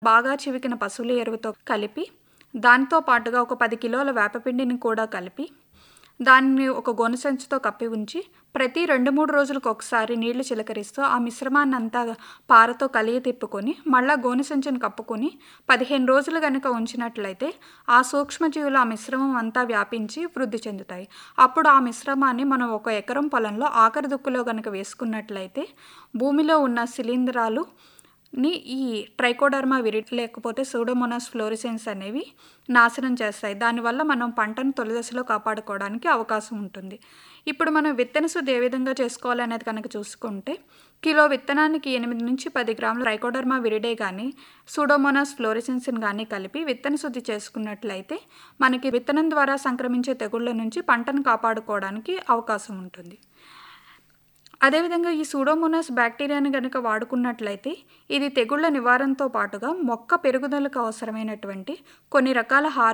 బాగా చివికిన పశువుల ఎరువుతో కలిపి దానితో పాటుగా ఒక పది కిలోల వేపపిండిని కూడా కలిపి దాన్ని ఒక గోనె సంచితో కప్పి ఉంచి ప్రతి రెండు మూడు రోజులకు ఒకసారి నీళ్లు చిలకరిస్తూ ఆ మిశ్రమాన్ని అంతా పారతో కలియ తిప్పుకొని మళ్ళా గోనె సంచిని కప్పుకొని పదిహేను రోజులు కనుక ఉంచినట్లయితే ఆ సూక్ష్మజీవులు ఆ మిశ్రమం అంతా వ్యాపించి వృద్ధి చెందుతాయి అప్పుడు ఆ మిశ్రమాన్ని మనం ఒక ఎకరం పొలంలో ఆఖరి దుక్కులో కనుక వేసుకున్నట్లయితే భూమిలో ఉన్న శిలీంధ్రాలు ని ఈ ట్రైకోడర్మా విరి లేకపోతే సూడోమోనాస్ ఫ్లోరిసెన్స్ అనేవి నాశనం చేస్తాయి దానివల్ల మనం పంటను తొలి దశలో కాపాడుకోవడానికి అవకాశం ఉంటుంది ఇప్పుడు మనం విత్తన శుద్ధి ఏ విధంగా చేసుకోవాలనేది కనుక చూసుకుంటే కిలో విత్తనానికి ఎనిమిది నుంచి పది గ్రాముల ట్రైకోడర్మా విరిడే కానీ సూడోమోనాస్ ఫ్లోరిసెన్స్ని కానీ కలిపి విత్తన శుద్ధి చేసుకున్నట్లయితే మనకి విత్తనం ద్వారా సంక్రమించే తెగుళ్ళ నుంచి పంటను కాపాడుకోవడానికి అవకాశం ఉంటుంది అదేవిధంగా ఈ సూడోమోనాస్ బ్యాక్టీరియాని కనుక వాడుకున్నట్లయితే ఇది తెగుళ్ల నివారణతో పాటుగా మొక్క పెరుగుదలకు అవసరమైనటువంటి కొన్ని రకాల హార్